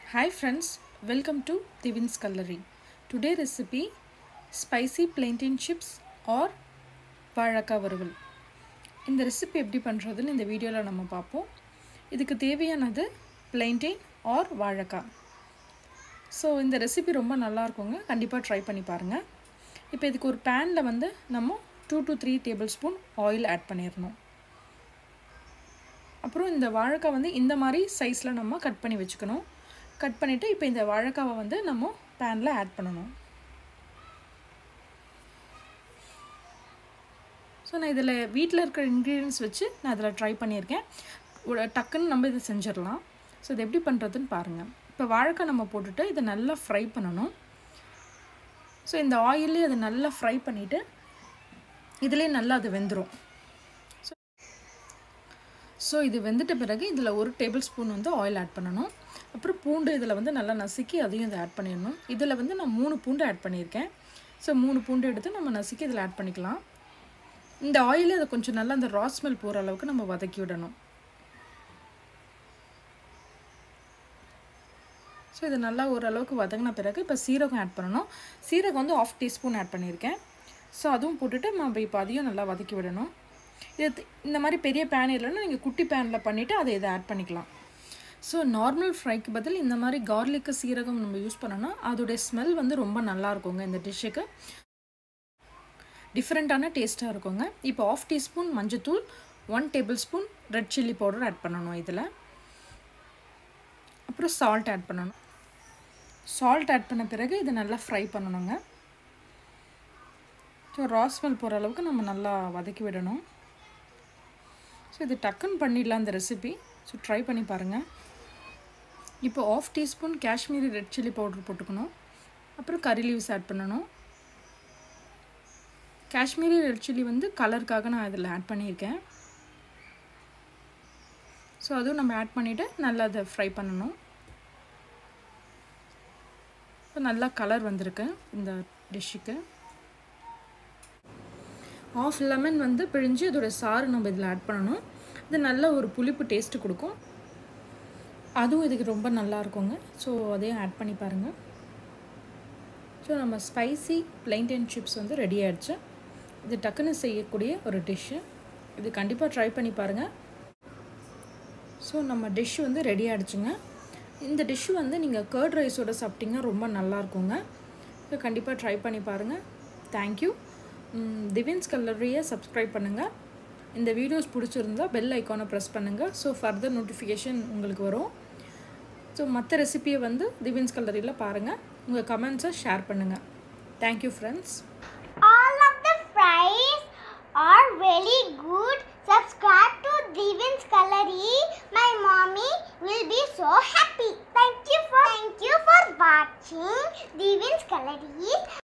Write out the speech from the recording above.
Hi friends, welcome to Divin's Cutlery. Today recipe spicy plantain chips or வாழைக்காய் வறுவல் இந்த recipe எப்படி பண்ணுறதுன்னு இந்த வீடியோவில் நம்ம பார்ப்போம் இதுக்கு தேவையானது பிளைன்டெயின் ஆர் வாழைக்காய் ஸோ இந்த ரெசிபி ரொம்ப நல்லா இருக்குங்க கண்டிப்பாக ட்ரை பண்ணி பாருங்கள் இப்போ இதுக்கு ஒரு பேனில் வந்து நம்ம two to three tablespoon oil add பண்ணிடணும் அப்புறம் இந்த வாழைக்காய் வந்து இந்த மாதிரி சைஸில் நம்ம கட் பண்ணி வச்சுக்கணும் கட் பண்ணிவிட்டு இப்போ இந்த வாழைக்காவை வந்து நம்ம பேனில் ஆட் பண்ணணும் ஸோ நான் இதில் வீட்டில் இருக்கிற இன்க்ரீடியன்ஸ் வச்சு நான் இதில் ட்ரை பண்ணியிருக்கேன் டக்குன்னு நம்ம இதை செஞ்சிடலாம் ஸோ இது எப்படி பண்ணுறதுன்னு பாருங்கள் இப்போ வாழைக்காய் நம்ம போட்டுட்டு இதை நல்லா ஃப்ரை பண்ணணும் ஸோ இந்த ஆயிலே அதை நல்லா ஃப்ரை பண்ணிவிட்டு இதுலேயே நல்லா அது வெந்துடும் ஸோ ஸோ இது வெந்துட்ட பிறகு இதில் ஒரு டேபிள் ஸ்பூன் வந்து ஆயில் ஆட் பண்ணணும் அப்புறம் பூண்டு இதில் வந்து நல்லா நசுக்கி அதையும் இதை ஆட் பண்ணிடணும் இதில் வந்து நான் மூணு பூண்டு ஆட் பண்ணியிருக்கேன் ஸோ மூணு பூண்டு எடுத்து நம்ம நசுக்கி இதில் ஆட் பண்ணிக்கலாம் இந்த ஆயிலே அதை கொஞ்சம் நல்லா அந்த ரா ஸ்மெல் போகிற அளவுக்கு நம்ம வதக்கி விடணும் ஸோ இது நல்லா ஓரளவுக்கு வதங்கின பிறகு இப்போ சீரகம் ஆட் பண்ணணும் சீரகம் வந்து ஆஃப் டீஸ்பூன் ஆட் பண்ணியிருக்கேன் ஸோ அதுவும் போட்டுட்டு நம்ம இப்போ அதையும் நல்லா வதக்கி விடணும் இது இந்த மாதிரி பெரிய பேன் இல்லைன்னா நீங்கள் குட்டி பேனில் பண்ணிவிட்டு அதை இதை ஆட் பண்ணிக்கலாம் ஸோ நார்மல் ஃப்ரைக்கு பதில் இந்த மாதிரி கார்லிக்கு சீரகம் நம்ம யூஸ் பண்ணோன்னா அதோடைய ஸ்மெல் வந்து ரொம்ப நல்லா இருக்குங்க இந்த டிஷ்ஷுக்கு டிஃப்ரெண்ட்டான டேஸ்ட்டாக இருக்குங்க இப்போ ஆஃப் டீஸ்பூன் மஞ்சத்தூள் one tablespoon red chilli powder add பண்ணணும் இதில் அப்புறம் சால்ட் ஆட் பண்ணணும் சால்ட் ஆட் பண்ண பிறகு இதை நல்லா ஃப்ரை பண்ணணுங்க ஸோ ராஸ்மெல் போகிற அளவுக்கு நம்ம நல்லா வதக்கி விடணும் ஸோ இது டக்குன்னு பண்ணிடலாம் இந்த ரெசிபி ஸோ ட்ரை பண்ணி பாருங்கள் இப்போ half teaspoon Kashmiri red chilli powder போட்டுக்கணும் அப்புறம் கறி லீவ்ஸ் ஆட் பண்ணணும் காஷ்மீரி ரெட் சில்லி வந்து கலருக்காக நான் இதில் ஆட் பண்ணியிருக்கேன் ஸோ அதுவும் நம்ம ஆட் பண்ணிவிட்டு நல்லா அதை ஃப்ரை பண்ணணும் இப்போ நல்லா கலர் வந்திருக்கு இந்த டிஷ்ஷுக்கு ஆஃப் லெமன் வந்து பிழிஞ்சு இதோட சாறு நம்ம இதில் ஆட் பண்ணணும் இது நல்ல ஒரு புளிப்பு டேஸ்ட்டு கொடுக்கும் அதுவும் இதுக்கு ரொம்ப நல்லா இருக்குங்க ஸோ அதையும் ஆட் பண்ணி பாருங்கள் ஸோ நம்ம ஸ்பைசி பிளைன்டென் சிப்ஸ் வந்து ரெடி ஆகிடுச்சு இது டக்குன்னு செய்யக்கூடிய ஒரு டிஷ்ஷு இது கண்டிப்பாக ட்ரை பண்ணி பாருங்கள் ஸோ நம்ம டிஷ் வந்து ரெடி ஆகிடுச்சுங்க இந்த டிஷ்ஷு வந்து நீங்கள் கேர்ட் ரைஸோடு சாப்பிட்டிங்கன்னா ரொம்ப நல்லாயிருக்குங்க ஸோ கண்டிப்பாக ட்ரை பண்ணி பாருங்கள் தேங்க்யூ திவின்ஸ் கல்லரியை சப்ஸ்கிரைப் பண்ணுங்கள் இந்த வீடியோஸ் பிடிச்சிருந்தா பெல் ஐக்கானை ப்ரெஸ் பண்ணுங்கள் ஸோ ஃபர்தர் நோட்டிஃபிகேஷன் உங்களுக்கு வரும் ஸோ மற்ற ரெசிபியை வந்து திவின்ஸ் கல்லரியில் பாருங்கள் உங்கள் கமெண்ட்ஸை ஷேர் பண்ணுங்கள் thank you friends All of the fries are very good. Subscribe to Divin's Cutlery. My mommy will be so happy. Thank you for thank you for watching Divin's Cutlery.